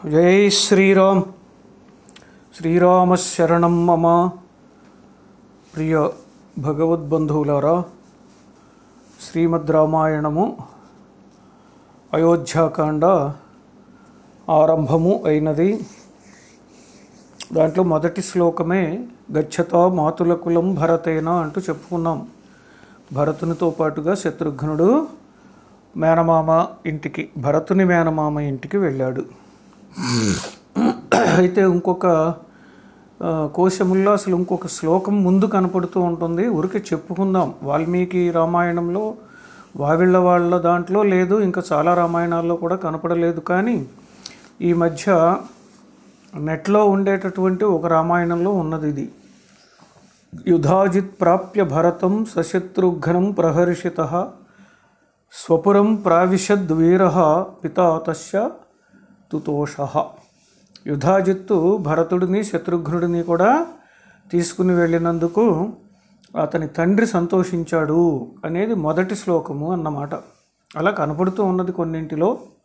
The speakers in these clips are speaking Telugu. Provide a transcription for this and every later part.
జై శ్రీరామ్ శ్రీరామశరణం మమ ప్రియ భగవద్బంధువులారా శ్రీమద్ రామాయణము అయోధ్యాకాండ ఆరంభము అయినది దాంట్లో మొదటి శ్లోకమే గచ్చత మాతుల కులం భరతేన అంటూ చెప్పుకున్నాం భరతునితో పాటుగా శత్రుఘ్నుడు మేనమామ ఇంటికి భరతుని మేనమామ ఇంటికి వెళ్ళాడు అయితే ఇంకొక ఆ, కోశముల్లో అసలు ఇంకొక శ్లోకం ముందు కనపడుతూ ఉంటుంది ఊరికి చెప్పుకుందాం వాల్మీకి రామాయణంలో వావిళ్ళ వాళ్ళ దాంట్లో లేదు ఇంకా చాలా రామాయణాల్లో కూడా కనపడలేదు కానీ ఈ మధ్య నెట్లో ఉండేటటువంటి ఒక రామాయణంలో ఉన్నది ఇది యుధాజిత్ ప్రాప్య భరతం సశత్రుఘ్నం ప్రహర్షిత స్వపురం ప్రావిశద్వీర పితా తస్య తుతోష యుధాజిత్తు భరతుడిని శత్రుఘ్నుడిని కూడా తీసుకుని వెళ్ళినందుకు అతని తండ్రి సంతోషించాడు అనేది మొదటి శ్లోకము అన్నమాట అలా కనపడుతూ ఉన్నది కొన్నింటిలో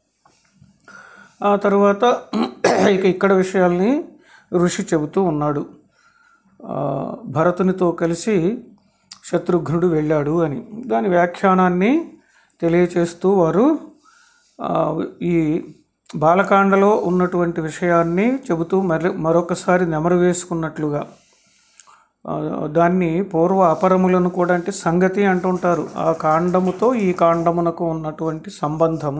ఆ తర్వాత ఇక ఇక్కడ విషయాల్ని ఋషి చెబుతూ ఉన్నాడు ఆ, భరతునితో కలిసి శత్రుఘ్నుడు వెళ్ళాడు అని దాని వ్యాఖ్యానాన్ని తెలియచేస్తూ వారు ఆ, ఈ బాలకాండలో ఉన్నటువంటి విషయాన్ని చెబుతూ మరి మరొకసారి నెమరు వేసుకున్నట్లుగా ఆ, దాన్ని పూర్వ అపరములను కూడా అంటే సంగతి అంటుంటారు ఆ కాండముతో ఈ కాండమునకు ఉన్నటువంటి సంబంధము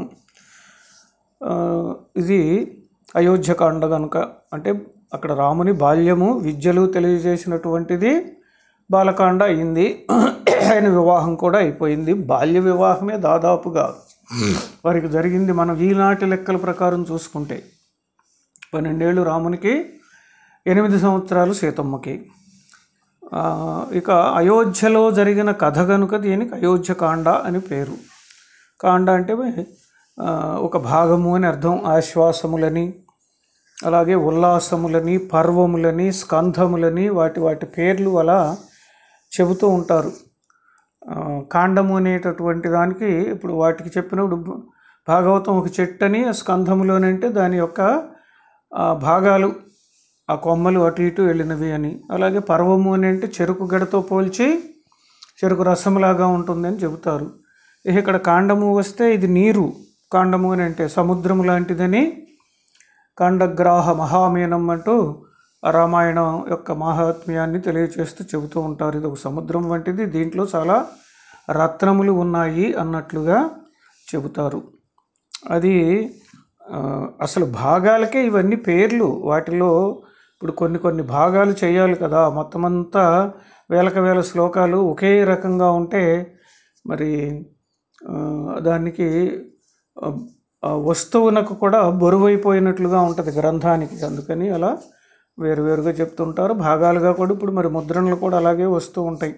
ఆ, ఇది అయోధ్యకాండ కనుక అంటే అక్కడ రాముని బాల్యము విద్యలు తెలియజేసినటువంటిది బాలకాండ అయింది ఆయన వివాహం కూడా అయిపోయింది బాల్య వివాహమే దాదాపుగా వారికి జరిగింది మనం ఈనాటి లెక్కల ప్రకారం చూసుకుంటే పన్నెండేళ్ళు రామునికి ఎనిమిది సంవత్సరాలు సీతమ్మకి ఆ, ఇక అయోధ్యలో జరిగిన కథ కనుక దీనికి అయోధ్యకాండ అని పేరు కాండ అంటే ఆ, ఒక భాగము అని అర్థం ఆశ్వాసములని అలాగే ఉల్లాసములని పర్వములని స్కంధములని వాటి వాటి పేర్లు అలా చెబుతూ ఉంటారు ఆ, కాండము అనేటటువంటి దానికి ఇప్పుడు వాటికి చెప్పినప్పుడు భాగవతం ఒక చెట్టు అని స్కంధములోనంటే దాని యొక్క ఆ, భాగాలు ఆ కొమ్మలు అటు ఇటు వెళ్ళినవి అని అలాగే పర్వము అని అంటే చెరుకు గడతో పోల్చి చెరుకు రసంలాగా ఉంటుందని చెబుతారు ఇక ఇక్కడ కాండము వస్తే ఇది నీరు కాండము అని అంటే సముద్రం లాంటిదని కాండగ్రాహ మహామీనం అంటూ ఆ రామాయణం యొక్క మహాత్మ్యాన్ని తెలియచేస్తూ చెబుతూ ఉంటారు ఇది ఒక సముద్రం వంటిది దీంట్లో చాలా రత్నములు ఉన్నాయి అన్నట్లుగా చెబుతారు అది ఆ, అసలు భాగాలకే ఇవన్నీ పేర్లు వాటిలో ఇప్పుడు కొన్ని కొన్ని భాగాలు చేయాలి కదా మొత్తం అంతా వేలకు వేల శ్లోకాలు ఒకే రకంగా ఉంటే మరి ఆ, దానికి ఆ, ఆ వస్తువునకు కూడా బరువైపోయినట్లుగా ఉంటుంది గ్రంథానికి అందుకని అలా వేరువేరుగా చెప్తుంటారు భాగాలుగా కూడా ఇప్పుడు మరి ముద్రణలు కూడా అలాగే వస్తూ ఉంటాయి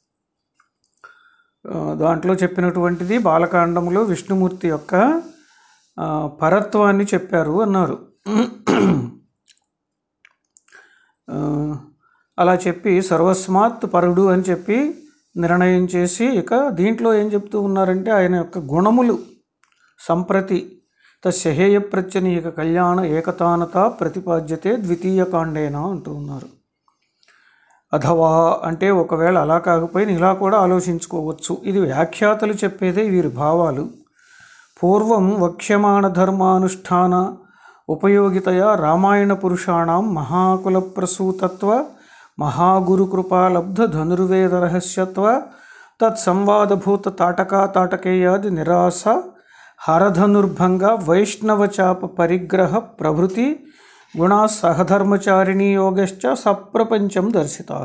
ఆ, దాంట్లో చెప్పినటువంటిది బాలకాండంలో విష్ణుమూర్తి యొక్క ఆ, పరత్వాన్ని చెప్పారు అన్నారు ఆ, అలా చెప్పి సర్వస్మాత్ పరుడు అని చెప్పి నిర్ణయం చేసి ఇక దీంట్లో ఏం చెప్తూ ఉన్నారంటే ఆయన యొక్క గుణములు సంప్రతి తస్యహేయ ప్రత్యనీక కళ్యాణ ఏకతానత ప్రతిపాద్యతే ద్వితీయ కాండేన అంటూ ఉన్నారు అథవా అంటే ఒకవేళ అలా కాకపోయినా ఇలా కూడా ఆలోచించుకోవచ్చు ఇది వ్యాఖ్యాతలు చెప్పేదే వీరి భావాలు పూర్వం వక్ష్యమాణ ధర్మానుష్ఠాన ఉపయోగితయా రామాయణ పురుషాణం మహాకుల ప్రసూతత్వ మహాగురుకృపాలబ్ధ ధనుర్వేద రహస్యత్వ తత్సంవాదభూత తాటకా తాటకేయాది నిరాశ హరధనుర్భంగ వైష్ణవచాప పరిగ్రహ ప్రభృతి గుణా సహధర్మచారిణీ యోగశ్చ సప్రపంచం దర్శితా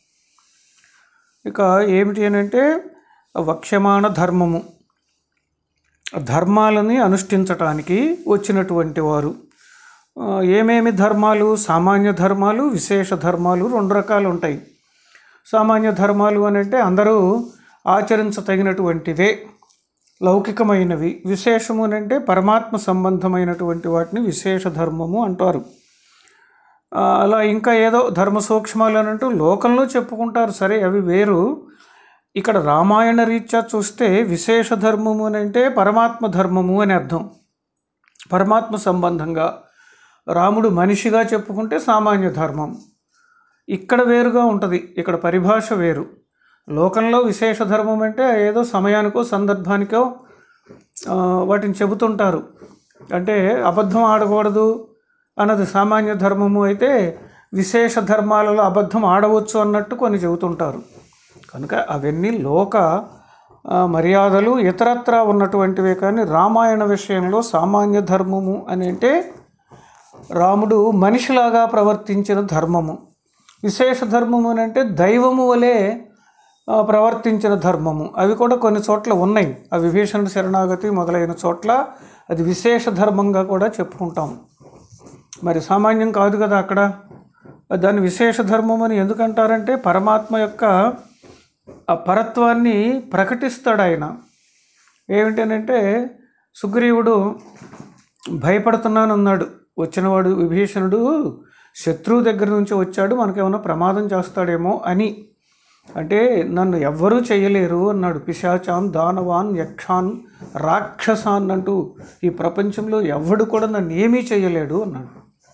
ఇక ఏమిటి అని అంటే వక్ష్యమాణ ధర్మము ధర్మాలని అనుష్ఠించటానికి వచ్చినటువంటి వారు ఆ, ఏమేమి ధర్మాలు సామాన్య ధర్మాలు విశేష ధర్మాలు రెండు రకాలు ఉంటాయి సామాన్య ధర్మాలు అని అంటే అందరూ ఆచరించతగినటువంటివే లౌకికమైనవి విశేషము అని అంటే పరమాత్మ సంబంధమైనటువంటి వాటిని విశేష ధర్మము అంటారు ఆ, అలా ఇంకా ఏదో ధర్మ సూక్ష్మాలు అని అంటూ లోకంలో చెప్పుకుంటారు సరే అవి వేరు ఇక్కడ రామాయణ రీత్యా చూస్తే విశేష ధర్మము అని అంటే పరమాత్మ ధర్మము అని అర్థం పరమాత్మ సంబంధంగా రాముడు మనిషిగా చెప్పుకుంటే సామాన్య ధర్మం ఇక్కడ వేరుగా ఉంటుంది ఇక్కడ పరిభాష వేరు లోకంలో విశేష ధర్మం అంటే ఏదో సమయానికో సందర్భానికో ఆ, వాటిని చెబుతుంటారు అంటే అబద్ధం ఆడకూడదు అన్నది సామాన్య ధర్మము అయితే విశేష ధర్మాలలో అబద్ధం ఆడవచ్చు అన్నట్టు కొన్ని చెబుతుంటారు కనుక అవన్నీ లోక ఆ, మర్యాదలు ఇతరత్రా ఉన్నటువంటివే కానీ రామాయణ విషయంలో సామాన్య ధర్మము అని అంటే రాముడు మనిషిలాగా ప్రవర్తించిన ధర్మము విశేష ధర్మము అని అంటే దైవము వలె ఆ, ప్రవర్తించిన ధర్మము అవి కూడా కొన్ని చోట్ల ఉన్నాయి ఆ విభీషణ శరణాగతి మొదలైన చోట్ల అది విశేష ధర్మంగా కూడా చెప్పుకుంటాం మరి సామాన్యం కాదు కదా అక్కడ దాన్ని విశేష ధర్మం అని ఎందుకంటారంటే పరమాత్మ యొక్క ఆ పరత్వాన్ని ప్రకటిస్తాడు ఆయన ఏమిటనంటే సుగ్రీవుడు భయపడుతున్నాను అన్నాడు వచ్చినవాడు విభీషణుడు శత్రువు దగ్గర నుంచి వచ్చాడు మనకేమైనా ప్రమాదం చేస్తాడేమో అని అంటే నన్ను ఎవ్వరూ చేయలేరు అన్నాడు పిశాచాన్ దానవాన్ యక్షాన్ రాక్షసాన్ అంటూ ఈ ప్రపంచంలో ఎవ్వడు కూడా నన్ను ఏమీ చేయలేడు అన్నాడు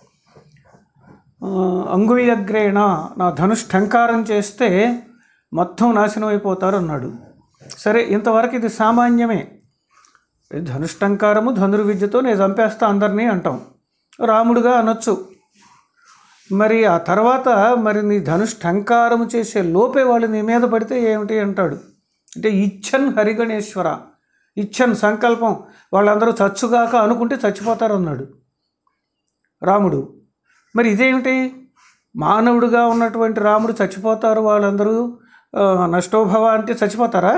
ఆ, అంగుళ్యగ్రేణ నా ధనుష్ఠంకారం చేస్తే మొత్తం నాశనం అయిపోతారు అన్నాడు సరే ఇంతవరకు ఇది సామాన్యమే ఇది ధనుష్టంకారము ధనుర్విద్యతో నేను చంపేస్తా అందరినీ అంటాం రాముడుగా అనొచ్చు మరి ఆ తర్వాత మరి నీ ధనుష్టంకారము చేసే లోపే వాళ్ళు నీ మీద పడితే ఏమిటి అంటాడు అంటే ఇచ్చన్ హరిగణేశ్వర ఇచ్చన్ సంకల్పం వాళ్ళందరూ చచ్చుగాక అనుకుంటే చచ్చిపోతారు అన్నాడు రాముడు మరి ఇదేమిటి మానవుడిగా ఉన్నటువంటి రాముడు చచ్చిపోతారు వాళ్ళందరూ ఆ, నష్టోభవ అంటే చచ్చిపోతారా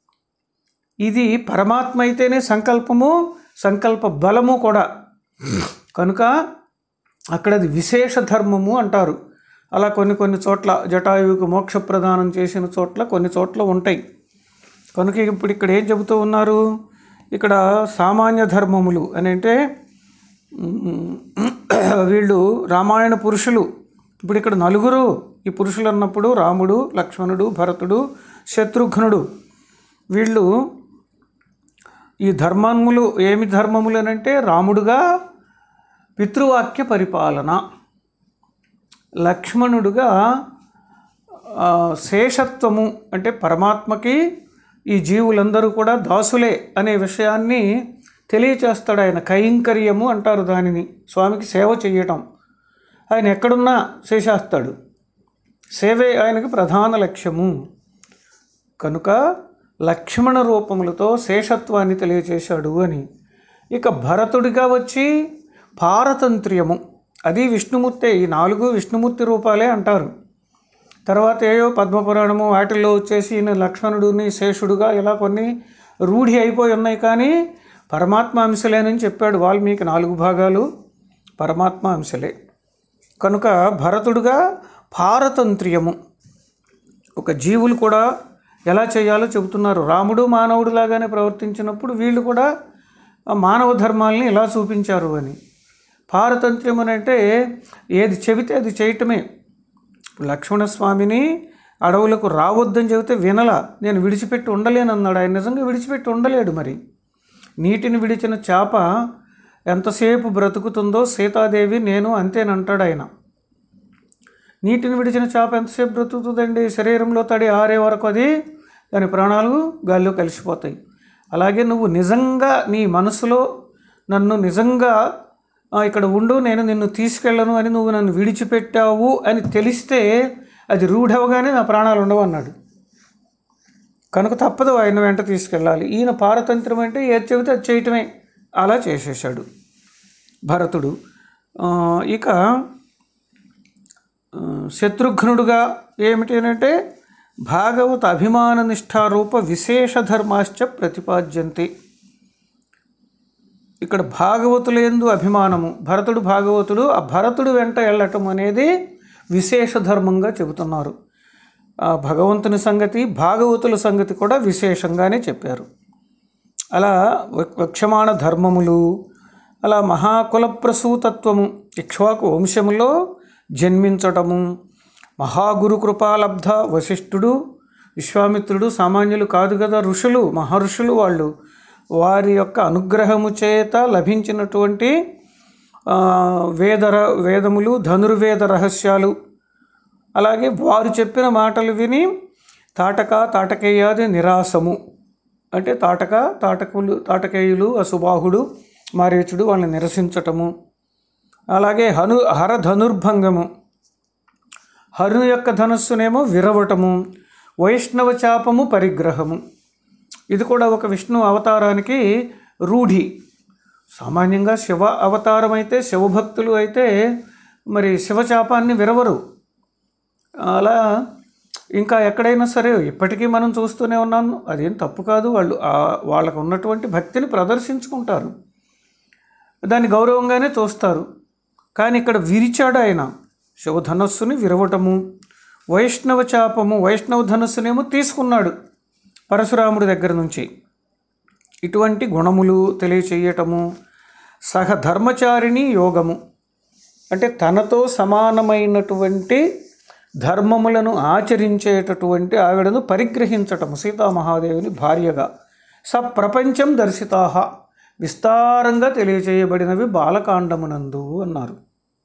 ఇది పరమాత్మ అయితేనే సంకల్పము సంకల్ప బలము కూడా కనుక అక్కడ అది విశేష ధర్మము అంటారు అలా కొన్ని కొన్ని చోట్ల జటాయువుకు మోక్ష ప్రదానం చేసిన చోట్ల కొన్ని చోట్ల ఉంటాయి కనుక ఇప్పుడు ఇక్కడ ఏం చెబుతూ ఉన్నారు ఇక్కడ సామాన్య ధర్మములు అని అంటే ఉమ్, వీళ్ళు రామాయణ పురుషులు ఇప్పుడు ఇక్కడ నలుగురు ఈ పురుషులు అన్నప్పుడు రాముడు లక్ష్మణుడు భరతుడు శత్రుఘ్నుడు వీళ్ళు ఈ ధర్మములు ఏమి ధర్మములు అని అంటే రాముడుగా పితృవాక్య పరిపాలన లక్ష్మణుడుగా ఆ, శేషత్వము అంటే పరమాత్మకి ఈ జీవులందరూ కూడా దాసులే అనే విషయాన్ని తెలియచేస్తాడు ఆయన కైంకర్యము అంటారు దానిని స్వామికి సేవ చేయటం ఆయన ఎక్కడున్నా చేసేస్తాడు సేవే ఆయనకి ప్రధాన లక్ష్యము కనుక లక్ష్మణ రూపములతో శేషత్వాన్ని తెలియచేశాడు అని ఇక భరతుడిగా వచ్చి పారతంత్ర్యము అది విష్ణుమూర్తే ఈ నాలుగు విష్ణుమూర్తి రూపాలే అంటారు తర్వాత ఏయో పద్మపురాణము వాటిల్లో వచ్చేసి ఈయన లక్ష్మణుడిని శేషుడుగా ఇలా కొన్ని రూఢి అయిపోయి ఉన్నాయి కానీ పరమాత్మ అంశలేనని చెప్పాడు వాల్మీకి నాలుగు భాగాలు పరమాత్మ అంశలే కనుక భరతుడుగా పారతంత్ర్యము ఒక జీవులు కూడా ఎలా చేయాలో చెబుతున్నారు రాముడు మానవుడిలాగానే ప్రవర్తించినప్పుడు వీళ్ళు కూడా ఆ మానవ ధర్మాల్ని ఇలా చూపించారు అని పారతంత్ర్యం అని అంటే ఏది చెబితే అది చేయటమే లక్ష్మణస్వామిని అడవులకు రావద్దని చెబితే వినలా నేను విడిచిపెట్టి ఉండలేనన్నాడు ఆయన నిజంగా విడిచిపెట్టి ఉండలేడు మరి నీటిని విడిచిన చేప ఎంతసేపు బ్రతుకుతుందో సీతాదేవి నేను అంతేనంటాడు ఆయన నీటిని విడిచిన చేప ఎంతసేపు బ్రతుకుతుందండి శరీరంలో తడి ఆరే వరకు అది దాని ప్రాణాలు గాల్లో కలిసిపోతాయి అలాగే నువ్వు నిజంగా నీ మనసులో నన్ను నిజంగా "ఆ, ఇక్కడ ఉండు నేను నిన్ను తీసుకెళ్ళను అని నువ్వు నన్ను విడిచిపెట్టావు అని తెలిస్తే అది రూఢవగానే నా ప్రాణాలు ఉండవు అన్నాడు కనుక తప్పదు ఆయన వెంట తీసుకెళ్ళాలి ఈయన పారతంత్రం అంటే ఏది చెబితే అది చేయటమే అలా చేసేసాడు భరతుడు ఆ, ఇక ఆ, శత్రుఘ్నుడుగా ఏమిటి అంటే భాగవత అభిమాన నిష్ఠారూప విశేష ధర్మాశ్చ ప్రతిపాద్యంతి ఇక్కడ భాగవతులేందు అభిమానము భరతుడు భాగవతుడు ఆ భరతుడు వెంట వెళ్ళటం అనేది విశేష ధర్మంగా చెబుతున్నారు ఆ భగవంతుని సంగతి భాగవతుల సంగతి కూడా విశేషంగానే చెప్పారు అలా వక్- వక్షమాణ ధర్మములు అలా మహాకుల ప్రసూతత్వము ఇక్ష్వాకు వంశములో జన్మించటము మహాగురు కృపాలబ్ధ వశిష్ఠుడు విశ్వామిత్రుడు సామాన్యులు కాదు కదా ఋషులు మహర్షులు వాళ్ళు వారి యొక్క అనుగ్రహము చేత లభించినటువంటి ఆ, వేదర వేదములు ధనుర్వేద రహస్యాలు అలాగే వారు చెప్పిన మాటలు విని తాటక తాటకేయాది నిరాశము అంటే తాటక తాటకులు తాటకేయులు అసుబాహుడు మారేచుడు వాళ్ళని నిరసించటము అలాగే హను హర ధనుర్భంగము హరు యొక్క ధనస్సునేమో విరవటము వైష్ణవ చాపము పరిగ్రహము ఇది కూడా ఒక విష్ణు అవతారానికి రూఢి సామాన్యంగా శివ అవతారం అయితే శివభక్తులు అయితే మరి శివచాపాన్ని విరవరు అలా ఇంకా ఎక్కడైనా సరే ఇప్పటికీ మనం చూస్తూనే ఉన్నాను అదేం తప్పు కాదు వాళ్ళు ఆ- వాళ్ళకు ఉన్నటువంటి భక్తిని ప్రదర్శించుకుంటారు దాన్ని గౌరవంగానే చూస్తారు కానీ ఇక్కడ విరిచాడు ఆయన శివధనస్సుని విరవటము వైష్ణవ చాపము వైష్ణవ ధనస్సునేమో తీసుకున్నాడు పరశురాముడి దగ్గర నుంచి ఇటువంటి గుణములు తెలియచేయటము సహ ధర్మచారిణి యోగము అంటే తనతో సమానమైనటువంటి ధర్మములను ఆచరించేటటువంటి ఆవిడను పరిగ్రహించటము సీతామహాదేవిని భార్యగా స ప్రపంచం దర్శితాహ విస్తారంగా తెలియచేయబడినవి బాలకాండమునందు అన్నారు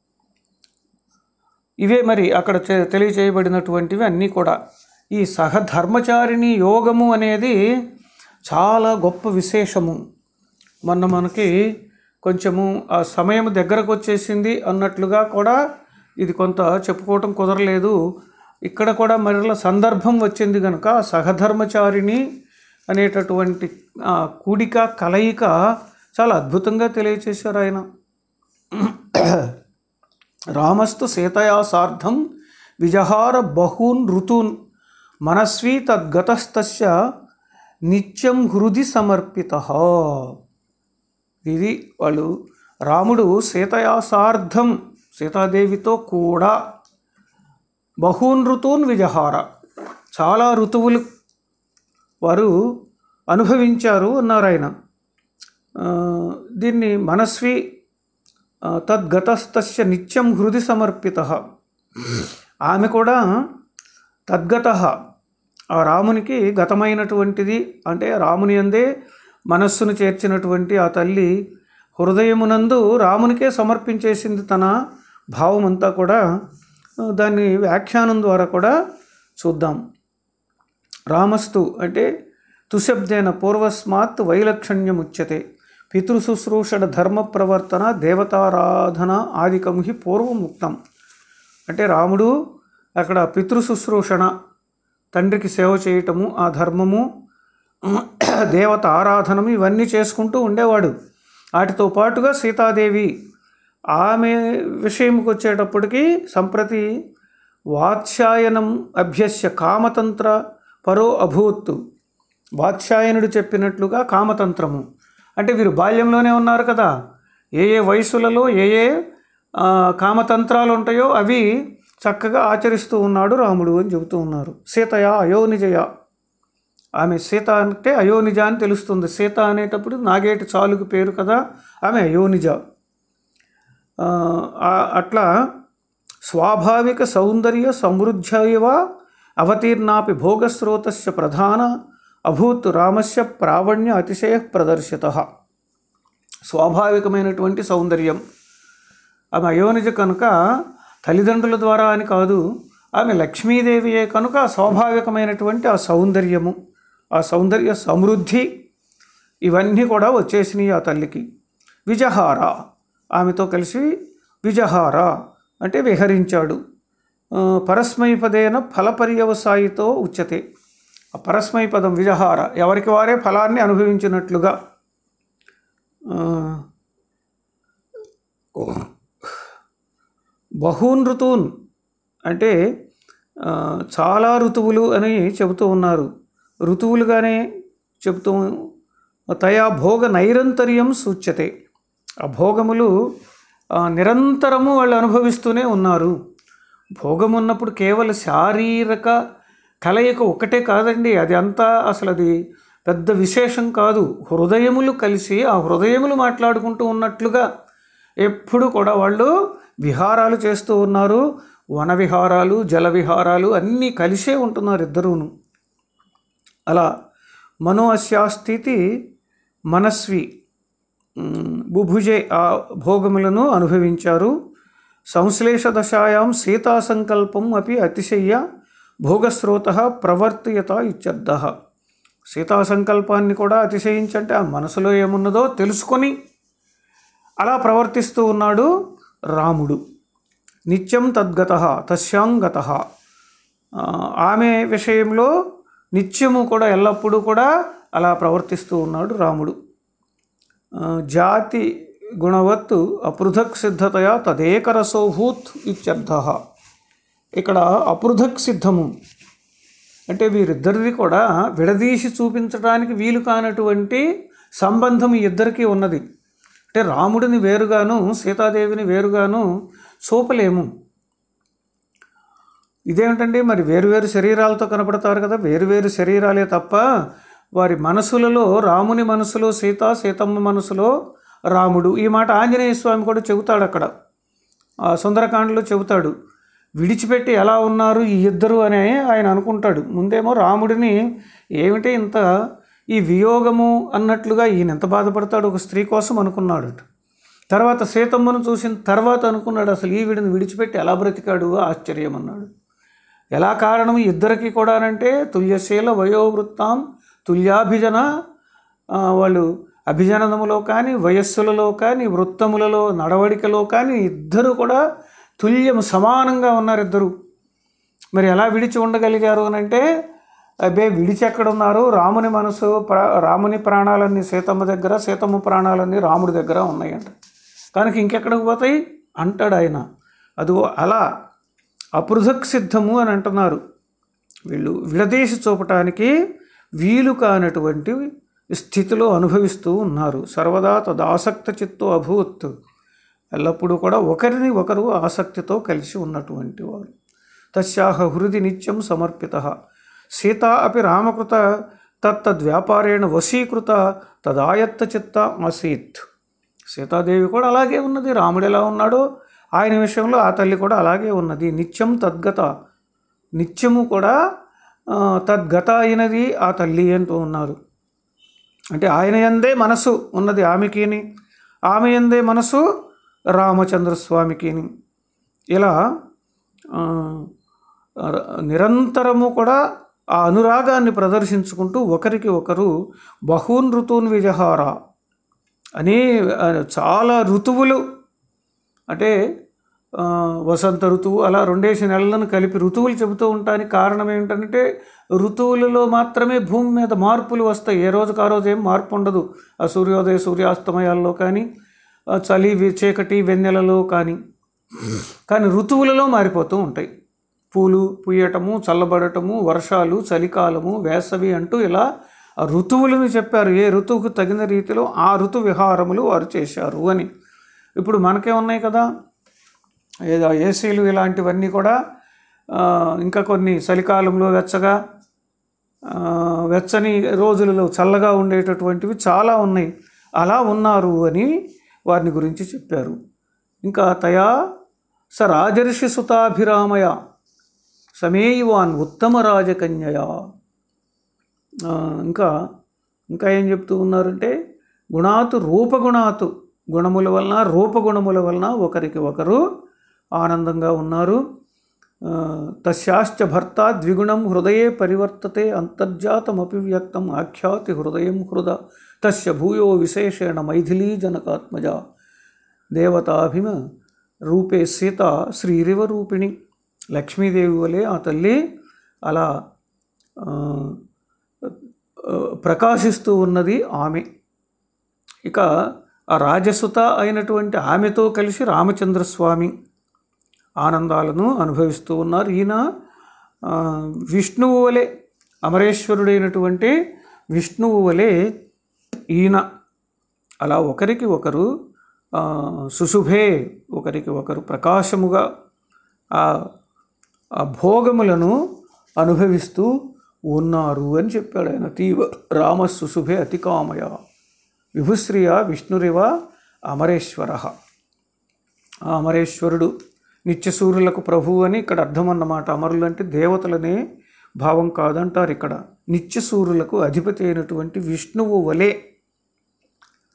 ఇవే మరి అక్కడ తె- తెలియచేయబడినటువంటివి అన్నీ కూడా ఈ సహధర్మచారిణి యోగము అనేది చాలా గొప్ప విశేషము మొన్న మనకి కొంచెము ఆ సమయం దగ్గరకు వచ్చేసింది అన్నట్లుగా కూడా ఇది కొంత చెప్పుకోవటం కుదరలేదు ఇక్కడ కూడా మరల సందర్భం వచ్చింది కనుక సహధర్మచారిణి అనేటటువంటి ఆ, కూడిక కలయిక చాలా అద్భుతంగా తెలియచేశారు ఆయన రామస్తు సీతయా సార్ధం విజహార బహూన్ ఋతూన్ మనస్వీ తద్గతస్తస్య నిత్యం హృది సమర్పిత ఇది వాళ్ళు రాముడు సీతయా సార్ధం సీతాదేవితో కూడా బహూన్ ఋతూన్ విజహార చాలా ఋతువులు వారు అనుభవించారు అన్నారు ఆయన ఆ, దీన్ని మనస్వి ఆ, తద్గతస్తస్య నిత్యం హృది సమర్పిత ఆమె కూడా తద్గత ఆ రామునికి గతమైనటువంటిది అంటే రాముని అందే మనస్సును చేర్చినటువంటి ఆ తల్లి హృదయమునందు రామునికే సమర్పించేసింది తన భావం అంతా కూడా ఆ, దాన్ని వ్యాఖ్యానం ద్వారా కూడా చూద్దాం రామస్తు అంటే తుశబ్దేన పూర్వస్మాత్ వైలక్షణ్యముచ్యతే పితృశుశ్రూషణ ధర్మ ప్రవర్తన దేవతారాధన ఆదికం హి పూర్వం ఉక్తం అంటే రాముడు అక్కడ పితృశుశ్రూషణ తండ్రికి సేవ చేయటము ఆ ధర్మము దేవత ఆరాధనము ఇవన్నీ చేసుకుంటూ ఉండేవాడు వాటితో పాటుగా సీతాదేవి ఆమె విషయంకి వచ్చేటప్పటికి సంప్రతి వాత్స్యాయనం అభ్యస్య కామతంత్ర పరో అభూత్ వాత్స్యాయనుడు చెప్పినట్లుగా కామతంత్రము అంటే వీరు బాల్యంలోనే ఉన్నారు కదా ఏ ఏ వయసులలో ఏ ఏ ఆ, కామతంత్రాలు ఉంటాయో అవి చక్కగా ఆచరిస్తూ ఉన్నాడు రాముడు అని చెబుతూ ఉన్నారు సీతయ అయోనిజయ ఆమె సీత అంటే అయోనిజ అని తెలుస్తుంది సీత అనేటప్పుడు నాగేటి చాలుకు పేరు కదా ఆమె అయోనిజ ఆ, ఆ- అట్లా స్వాభావిక సౌందర్య సమృద్ధ్యవ అవతీర్ణాపి భోగస్రోతస్య ప్రధాన అభూత్ రామస్య ప్రావణ్య అతిశయ ప్రదర్శిత స్వాభావికమైనటువంటి సౌందర్యం ఆమె అయోనిజ కనుక తల్లిదండ్రుల ద్వారా అని కాదు ఆమె లక్ష్మీదేవియే కనుక స్వాభావికమైనటువంటి ఆ సౌందర్యము ఆ సౌందర్య సమృద్ధి ఇవన్నీ కూడా వచ్చేసినాయి ఆ తల్లికి విజహార ఆమెతో కలిసి విజహార అంటే విహరించాడు ఆ, పరస్మైపదేన ఫలపర్యవసాయితో ఉచ్యతే ఆ పరస్మై పదం విజహార ఎవరికి వారే ఫలాన్ని అనుభవించినట్లుగా ఆ, బహూన్ ఋతూన్ అంటే ఆ, చాలా ఋతువులు అని చెబుతూ ఉన్నారు ఋతువులుగానే చెబుతూ తయా భోగ నైరంతర్యం సూచ్యతే ఆ భోగములు ఆ, నిరంతరము వాళ్ళు అనుభవిస్తూనే ఉన్నారు భోగం ఉన్నప్పుడు కేవలం శారీరక కలయిక ఒకటే కాదండి అది అంతా అసలు అది పెద్ద విశేషం కాదు హృదయములు కలిసి ఆ హృదయములు మాట్లాడుకుంటూ ఉన్నట్లుగా ఎప్పుడు కూడా వాళ్ళు విహారాలు చేస్తూ ఉన్నారు వన విహారాలు జల విహారాలు అన్నీ కలిసే ఉంటున్నారు ఇద్దరూను అలా మనో అస్యాస్థితి మనస్వి మ్, బుభుజే ఆ భోగములను అనుభవించారు సంశ్లేష దశాయాం సీతా సంకల్పం అపి అతిశయ్య భోగస్రోత ప్రవర్తయత ఇత్యర్థ సీతా సంకల్పాన్ని కూడా అతిశయించంటే ఆ మనసులో ఏమున్నదో తెలుసుకొని అలా ప్రవర్తిస్తూ ఉన్నాడు రాముడు నిత్యం తద్గత తస్యాంగత ఆమె విషయంలో నిత్యము కూడా ఎల్లప్పుడూ కూడా అలా ప్రవర్తిస్తూ ఉన్నాడు రాముడు ఆ, జాతి గుణవత్తు అపృథక్ సిద్ధతయా తదేకరసోభూత్ ఇత్యర్థ ఇక్కడ అపృథక్ సిద్ధము అంటే వీరిద్దరిది కూడా విడదీసి చూపించడానికి వీలు కానటువంటి సంబంధం ఈ ఇద్దరికీ ఉన్నది అంటే రాముడిని వేరుగాను సీతాదేవిని వేరుగాను చూపలేము ఇదేమిటండి మరి వేరువేరు శరీరాలతో కనపడతారు కదా వేరువేరు శరీరాలే తప్ప వారి మనసులలో రాముని మనసులో సీత సీతమ్మ మనసులో రాముడు ఈ మాట ఆంజనేయ స్వామి కూడా చెబుతాడు అక్కడ ఆ సుందరకాండలో చెబుతాడు విడిచిపెట్టి ఎలా ఉన్నారు ఈ ఇద్దరు అని ఆయన అనుకుంటాడు ముందేమో రాముడిని ఏమిటి ఇంత ఈ వియోగము అన్నట్లుగా ఈయన ఎంత బాధపడతాడు ఒక స్త్రీ కోసం అనుకున్నాడు తర్వాత సీతమ్మను చూసిన తర్వాత అనుకున్నాడు అసలు ఈ వీడిని విడిచిపెట్టి ఎలా బ్రతికాడు ఆశ్చర్యం అన్నాడు ఎలా కారణం ఇద్దరికి కూడానంటే తుల్యశీల వయోవృత్తాం తుల్యాభిజన ఆ, వాళ్ళు అభిజనములో కానీ వయస్సులలో కానీ వృత్తములలో నడవడికలో కానీ ఇద్దరు కూడా తుల్యం సమానంగా ఉన్నారు ఇద్దరు మరి ఎలా విడిచి ఉండగలిగారు అని అంటే అబ్బే విడిచి ఎక్కడున్నారు రాముని మనసు ప్రా రాముని ప్రాణాలన్నీ సీతమ్మ దగ్గర సీతమ్మ ప్రాణాలన్నీ రాముడి దగ్గర ఉన్నాయంట కనుక ఇంకెక్కడికి పోతాయి అంటాడు ఆయన అదిగో అలా అపృథక్ సిద్ధము అని అంటున్నారు వీళ్ళు విడదీసి చూపటానికి వీలు కానటువంటి స్థితిలో అనుభవిస్తూ ఉన్నారు సర్వదా తదాసక్త చిత్తో అభూత్ ఎల్లప్పుడూ కూడా ఒకరిని ఒకరు ఆసక్తితో కలిసి ఉన్నటువంటి వారు తస్యాహ హృది నిత్యం సమర్పిత సీత అపి రామకృత తత్తద్వ్యాపారేణ వశీకృత తదాయత్త చిత్త ఆసీత్ సీతాదేవి కూడా అలాగే ఉన్నది రాముడు ఎలా ఉన్నాడో ఆయన విషయంలో ఆ తల్లి కూడా అలాగే ఉన్నది నిత్యం తద్గత నిత్యము కూడా ఆ, తద్గత అయినది ఆ తల్లి అంటూ ఉన్నారు అంటే ఆయన ఎందే మనసు ఉన్నది ఆమెకిని ఆమె ఎందే మనసు రామచంద్రస్వామికిని ఇలా ఆ, ర- నిరంతరము కూడా ఆ అనురాగాన్ని ప్రదర్శించుకుంటూ ఒకరికి ఒకరు బహూన్ ఋతూన్ విజహార అనే ఆ, చాలా ఋతువులు అంటే ఆ, వసంత ఋతువు అలా రెండేసి నెలలను కలిపి ఋతువులు చెబుతూ ఉండటానికి కారణం ఏమిటంటే ఋతువులలో మాత్రమే భూమి మీద మార్పులు వస్తాయి ఏ రోజుకు ఆ రోజు ఏం మార్పు ఉండదు ఆ సూర్యోదయ సూర్యాస్తమయాల్లో కానీ ఆ చలి వి- చీకటి వెన్నెలలో కానీ కానీ ఋతువులలో మారిపోతూ ఉంటాయి పూలు పూయటము చల్లబడటము వర్షాలు చలికాలము వేసవి అంటూ ఇలా ఆ ఋతువులను చెప్పారు ఏ ఋతువుకు తగిన రీతిలో ఆ ఋతు విహారములు వారు చేశారు అని ఇప్పుడు మనకే ఉన్నాయి కదా ఏదో ఏసీలు ఇలాంటివన్నీ కూడా ఆ, ఇంకా కొన్ని చలికాలంలో వెచ్చగా ఆ, వెచ్చని రోజులలో చల్లగా ఉండేటటువంటివి చాలా ఉన్నాయి అలా ఉన్నారు అని వారిని గురించి చెప్పారు ఇంకా తయా స రాజర్షి సుతాభిరామయ సమేయువాన్ ఉత్తమ రాజకన్యయ ఆ, ఇంకా ఇంకా ఏం చెప్తూ ఉన్నారంటే గుణాతు రూపగుణాతు గుణముల వలన రూపగుణముల వలన ఒకరికి ఒకరు ఆనందంగా ఉన్నారు ఆ, తస్యాశ్చ భర్త ద్విగుణం హృదయే పరివర్తతే అంతర్జాతమపి వ్యక్తం ఆఖ్యాతి హృదయం హృద తస్య భూయో విశేషేణ మైథిలీ జనకాత్మజ దేవతాభిమ రూపే సీత శ్రీరివ రూపిణి లక్ష్మీదేవి వలె ఆ తల్లి అలా ఆ, ఆ, ప్రకాశిస్తూ ఉన్నది ఆమె ఇక ఆ రాజసుత అయినటువంటి ఆమెతో కలిసి రామచంద్రస్వామి ఆనందాలను అనుభవిస్తూ ఉన్నారు ఈయన ఆ, విష్ణువు వలె అమరేశ్వరుడైనటువంటి విష్ణువు వలె ఈయన అలా ఒకరికి ఒకరు ఆ, సుశుభే ఒకరికి ఒకరు ప్రకాశముగా ఆ ఆ భోగములను అనుభవిస్తూ ఉన్నారు అని చెప్పాడు ఆయన తీవ రామ సుశుభే అతికామయ విభుశ్రియ విష్ణురివ అమరేశ్వర ఆ అమరేశ్వరుడు నిత్యసూరులకు ప్రభువు అని ఇక్కడ అర్థం అన్నమాట అమరులు అంటే దేవతలనే భావం కాదంటారు ఇక్కడ నిత్యసూరులకు అధిపతి అయినటువంటి విష్ణువు వలె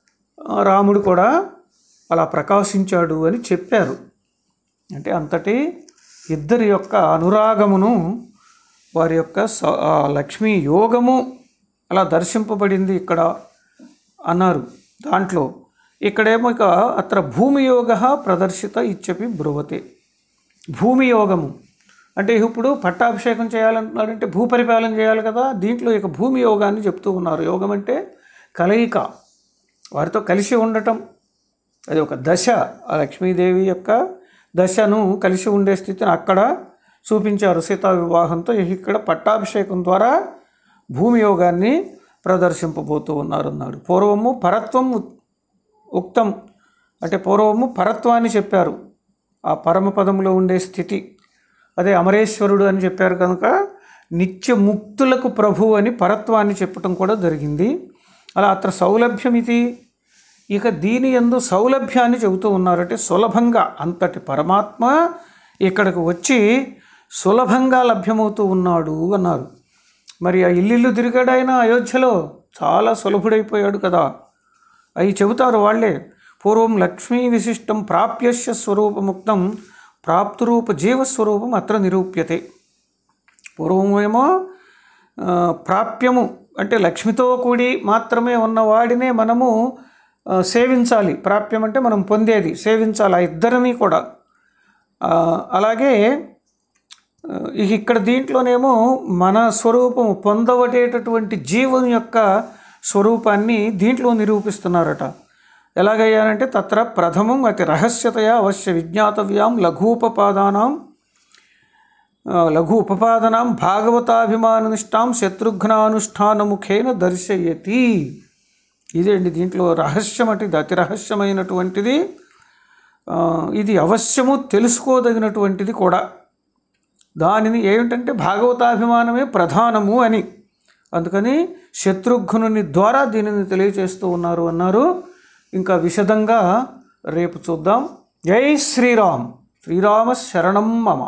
ఆ, రాముడు కూడా అలా ప్రకాశించాడు అని చెప్పారు అంటే అంతటి ఇద్దరి యొక్క అనురాగమును వారి యొక్క స- ఆ లక్ష్మీ యోగము అలా దర్శింపబడింది ఇక్కడ అన్నారు దాంట్లో ఇక్కడేమో ఇక అత్ర భూమి యోగ ప్రదర్శిత ఇచ్చపి బ్రువతే భూమి యోగము అంటే ఇప్పుడు పట్టాభిషేకం చేయాలంటున్నాడంటే భూపరిపాలన చేయాలి కదా దీంట్లో ఇక భూమి యోగాన్ని చెప్తూ ఉన్నారు యోగం అంటే కలయిక వారితో కలిసి ఉండటం అది ఒక దశ ఆ లక్ష్మీదేవి యొక్క దశను కలిసి ఉండే స్థితిని అక్కడ చూపించారు సీతా వివాహంతో ఇక్కడ పట్టాభిషేకం ద్వారా భూమి యోగాన్ని ప్రదర్శింపబోతూ ఉన్నారు అన్నాడు పూర్వము పరత్వం ఉ- ఉక్తం అంటే పూర్వము పరత్వాన్ని చెప్పారు ఆ పరమపదంలో ఉండే స్థితి అదే అమరేశ్వరుడు అని చెప్పారు కనుక నిత్య ముక్తులకు ప్రభు అని పరత్వాన్ని చెప్పటం కూడా జరిగింది అలా అత్ర సౌలభ్యం ఇది ఇక దీని ఎందు సౌలభ్యాన్ని చెబుతూ ఉన్నారు అంటే సులభంగా అంతటి పరమాత్మ ఇక్కడికి వచ్చి సులభంగా లభ్యమవుతూ ఉన్నాడు అన్నారు మరి ఆ ఇల్లు తిరిగాడు ఆయన అయోధ్యలో చాలా సులభుడైపోయాడు కదా అవి చెబుతారు వాళ్ళే పూర్వం లక్ష్మీ విశిష్టం ప్రాప్యస్య స్వరూపముక్తం ప్రాప్తురూప జీవస్వరూపం అత్ర నిరూప్యతే పూర్వమేమో ఆ, ప్రాప్యము అంటే లక్ష్మితో కూడి మాత్రమే ఉన్నవాడినే మనము ఆ, సేవించాలి ప్రాప్యం అంటే మనం పొందేది సేవించాలి ఆ ఇద్దరిని కూడా ఆ, అలాగే ఆ, ఇక ఇక్కడ దీంట్లోనేమో మన స్వరూపము పొందబడేటటువంటి జీవం యొక్క స్వరూపాన్ని దీంట్లో నిరూపిస్తున్నారట ఎలాగయ్యానంటే తత్ర ప్రథమం అతి రహస్యతయా అవశ్య విజ్ఞాతవ్యాం లఘూపపాదానాం ఆ, లఘు ఉపపాదనాం భాగవతాభిమాననిష్టాం శత్రుఘ్నానుష్ఠానముఖేన దర్శయతి ఇదేంటి దీంట్లో రహస్యం అంటే ఇది అతి రహస్యమైనటువంటిది ఆ, ఇది అవశ్యము తెలుసుకోదగినటువంటిది కూడా దానిని ఏమిటంటే భాగవతాభిమానమే ప్రధానము అని అందుకని శత్రుఘ్నుని ద్వారా దీనిని తెలియచేస్తూ ఉన్నారు అన్నారు ఇంకా విశదంగా రేపు చూద్దాం జై శ్రీరామ్ శ్రీరామ శరణం మమ